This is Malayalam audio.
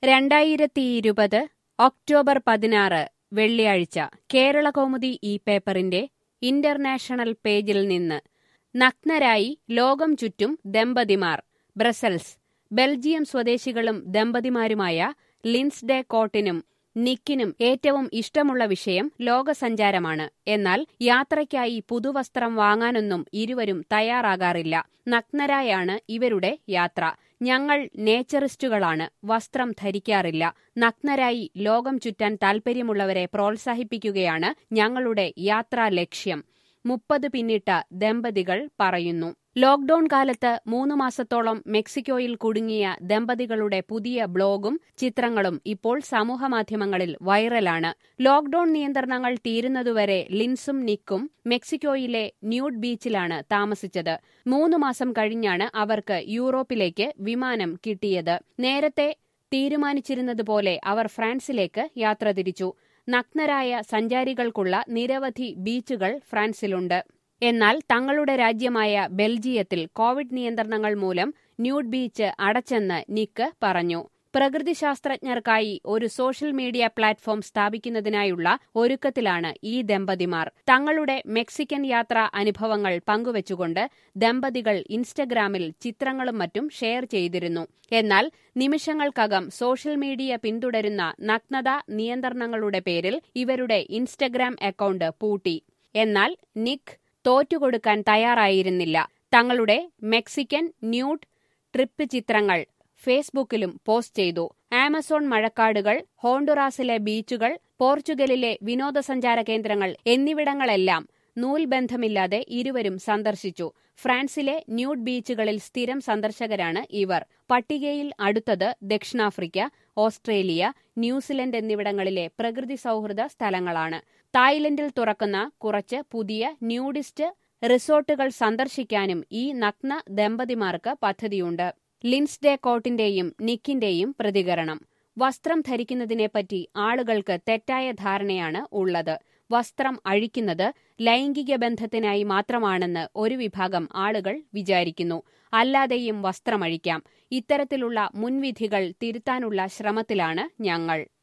രണ്ടായിരത്തിയിരുപത് ഒക്ടോബർ പതിനാറ് വെള്ളിയാഴ്ച കേരളകൗമുദി ഈ പേപ്പറിന്റെ ഇന്റർനാഷണൽ പേജിൽ നിന്ന് നഗ്നരായി ലോകം ചുറ്റും ദമ്പതിമാർ ബ്രസൽസ് ബെൽജിയം സ്വദേശികളും ദമ്പതിമാരുമായ ലിൻസ്ഡെ കോട്ടിനും നിക്കിനും ഏറ്റവും ഇഷ്ടമുള്ള വിഷയം ലോകസഞ്ചാരമാണ് എന്നാൽ യാത്രയ്ക്കായി പുതുവസ്ത്രം വാങ്ങാനൊന്നും ഇരുവരും തയ്യാറാകാറില്ല നഗ്നരായാണ് ഇവരുടെ യാത്ര ഞങ്ങൾ നേച്ചറിസ്റ്റുകളാണ് വസ്ത്രം ധരിക്കാറില്ല നഗ്നരായി ലോകം ചുറ്റാൻ താൽപര്യമുള്ളവരെ പ്രോത്സാഹിപ്പിക്കുകയാണ് ഞങ്ങളുടെ യാത്രാ ലക്ഷ്യം മുപ്പത് പിന്നിട്ട ദമ്പതികൾ പറയുന്നു ലോക്ഡൌൺ കാലത്ത് മൂന്ന് മാസത്തോളം മെക്സിക്കോയിൽ കുടുങ്ങിയ ദമ്പതികളുടെ പുതിയ ബ്ലോഗും ചിത്രങ്ങളും ഇപ്പോൾ സമൂഹമാധ്യമങ്ങളിൽ വൈറലാണ് ലോക്ഡൌൺ നിയന്ത്രണങ്ങൾ തീരുന്നതുവരെ ലിൻസും നിക്കും മെക്സിക്കോയിലെ ന്യൂഡ് ബീച്ചിലാണ് താമസിച്ചത് മൂന്ന് മാസം കഴിഞ്ഞാണ് അവർക്ക് യൂറോപ്പിലേക്ക് വിമാനം കിട്ടിയത് നേരത്തെ തീരുമാനിച്ചിരുന്നതുപോലെ അവർ ഫ്രാൻസിലേക്ക് യാത്ര തിരിച്ചു നഗ്നരായ സഞ്ചാരികൾക്കുള്ള നിരവധി ബീച്ചുകൾ ഫ്രാൻസിലുണ്ട് എന്നാൽ തങ്ങളുടെ രാജ്യമായ ബെൽജിയത്തിൽ കോവിഡ് നിയന്ത്രണങ്ങൾ മൂലം ന്യൂഡ് ബീച്ച് അടച്ചെന്ന് നിക്ക് പറഞ്ഞു പ്രകൃതിശാസ്ത്രജ്ഞർക്കായി ഒരു സോഷ്യൽ മീഡിയ പ്ലാറ്റ്ഫോം സ്ഥാപിക്കുന്നതിനായുള്ള ഒരുക്കത്തിലാണ് ഈ ദമ്പതിമാർ തങ്ങളുടെ മെക്സിക്കൻ യാത്രാ അനുഭവങ്ങൾ പങ്കുവച്ചുകൊണ്ട് ദമ്പതികൾ ഇൻസ്റ്റഗ്രാമിൽ ചിത്രങ്ങളും മറ്റും ഷെയർ ചെയ്തിരുന്നു എന്നാൽ നിമിഷങ്ങൾക്കകം സോഷ്യൽ മീഡിയ പിന്തുടരുന്ന നഗ്നത നിയന്ത്രണങ്ങളുടെ പേരിൽ ഇവരുടെ ഇൻസ്റ്റഗ്രാം അക്കൌണ്ട് പൂട്ടി എന്നാൽ നിക്ക് തോറ്റുകൊടുക്കാൻ തയ്യാറായിരുന്നില്ല തങ്ങളുടെ മെക്സിക്കൻ ന്യൂഡ് ട്രിപ്പ് ചിത്രങ്ങൾ ഫേസ്ബുക്കിലും പോസ്റ്റ് ചെയ്തു ആമസോൺ മഴക്കാടുകൾ ഹോണ്ടുറാസിലെ ബീച്ചുകൾ പോർച്ചുഗലിലെ വിനോദസഞ്ചാര കേന്ദ്രങ്ങൾ എന്നിവിടങ്ങളെല്ലാം നൂൽബന്ധമില്ലാതെ ഇരുവരും സന്ദർശിച്ചു ഫ്രാൻസിലെ ന്യൂഡ് ബീച്ചുകളിൽ സ്ഥിരം സന്ദർശകരാണ് ഇവർ പട്ടികയിൽ അടുത്തത് ദക്ഷിണാഫ്രിക്ക ഓസ്ട്രേലിയ ന്യൂസിലൻഡ് എന്നിവിടങ്ങളിലെ പ്രകൃതി സൗഹൃദ സ്ഥലങ്ങളാണ് തായ്ലൻഡിൽ തുറക്കുന്ന കുറച്ച് പുതിയ ന്യൂഡിസ്റ്റ് റിസോർട്ടുകൾ സന്ദർശിക്കാനും ഈ നഗ്ന ദമ്പതിമാർക്ക് പദ്ധതിയുണ്ട് ലിൻസ്ഡേ കോട്ടിന്റെയും നിക്കിന്റെയും പ്രതികരണം വസ്ത്രം ധരിക്കുന്നതിനെപ്പറ്റി ആളുകൾക്ക് തെറ്റായ ധാരണയാണ് ഉള്ളത് വസ്ത്രം അഴിക്കുന്നത് ലൈംഗിക ബന്ധത്തിനായി മാത്രമാണെന്ന് ഒരു വിഭാഗം ആളുകൾ വിചാരിക്കുന്നു അല്ലാതെയും വസ്ത്രമഴിക്കാം ഇത്തരത്തിലുള്ള മുൻവിധികൾ തിരുത്താനുള്ള ശ്രമത്തിലാണ് ഞങ്ങൾ